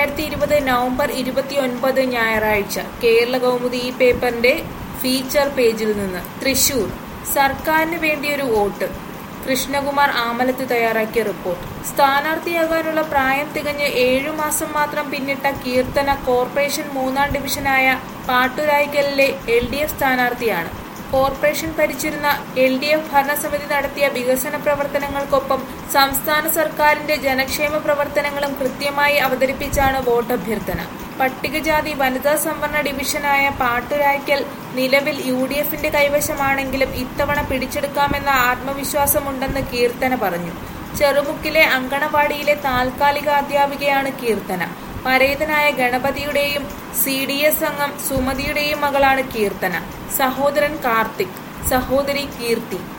രണ്ടായിരത്തി ഇരുപത് നവംബർ ഇരുപത്തിയൊൻപത് ഞായറാഴ്ച കേരള കൗമുദി ഈ പേപ്പറിന്റെ ഫീച്ചർ പേജിൽ നിന്ന് തൃശൂർ സർക്കാരിന് വേണ്ടിയൊരു വോട്ട് കൃഷ്ണകുമാർ ആമലത്ത് തയ്യാറാക്കിയ റിപ്പോർട്ട് സ്ഥാനാർത്ഥിയാകാനുള്ള പ്രായം തികഞ്ഞ് ഏഴു മാസം മാത്രം പിന്നിട്ട കീർത്തന കോർപ്പറേഷൻ മൂന്നാം ഡിവിഷനായ പാട്ടുരായ്ക്കലിലെ എൽ ഡി എഫ് സ്ഥാനാർത്ഥിയാണ് കോർപ്പറേഷൻ ഭരിച്ചിരുന്ന എൽ ഡി എഫ് ഭരണസമിതി നടത്തിയ വികസന പ്രവർത്തനങ്ങൾക്കൊപ്പം സംസ്ഥാന സർക്കാരിന്റെ ജനക്ഷേമ പ്രവർത്തനങ്ങളും കൃത്യമായി അവതരിപ്പിച്ചാണ് വോട്ടഭ്യർത്ഥന പട്ടികജാതി വനിതാ സംവരണ ഡിവിഷനായ പാട്ടുരായ്ക്കൽ നിലവിൽ യു ഡി എഫിന്റെ കൈവശമാണെങ്കിലും ഇത്തവണ പിടിച്ചെടുക്കാമെന്ന ആത്മവിശ്വാസമുണ്ടെന്ന് കീർത്തന പറഞ്ഞു ചെറുമുക്കിലെ അങ്കണവാടിയിലെ താൽക്കാലിക അധ്യാപികയാണ് കീർത്തന പരേതനായ ഗണപതിയുടെയും സി ഡി എസ് അംഗം സുമതിയുടെയും മകളാണ് കീർത്തന സഹോദരൻ കാർത്തിക് സഹോദരി കീർത്തി